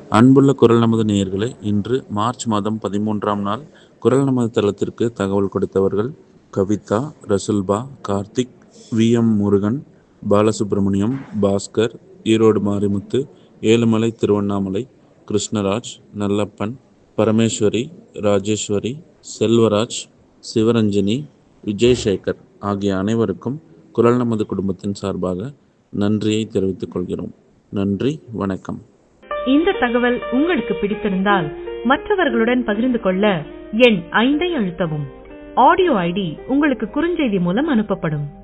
அன்புள்ள குரல் நமது நேயர்களே இன்று மார்ச் மாதம் பதிமூன்றாம் நாள் குரல் நமது தளத்திற்கு தகவல் கொடுத்தவர்கள் கவிதா ரசுல்பா கார்த்திக் வி எம் முருகன் பாலசுப்ரமணியம் பாஸ்கர் ஈரோடு மாரிமுத்து ஏழுமலை திருவண்ணாமலை கிருஷ்ணராஜ் நல்லப்பன் பரமேஸ்வரி ராஜேஸ்வரி செல்வராஜ் சிவரஞ்சனி விஜயசேகர் ஆகிய அனைவருக்கும் குரல் நமது குடும்பத்தின் சார்பாக நன்றியை தெரிவித்துக் கொள்கிறோம் நன்றி வணக்கம் இந்த தகவல் உங்களுக்கு பிடித்திருந்தால் மற்றவர்களுடன் பகிர்ந்து கொள்ள எண் ஐந்தை அழுத்தவும் ஆடியோ ஐடி உங்களுக்கு குறுஞ்செய்தி மூலம் அனுப்பப்படும்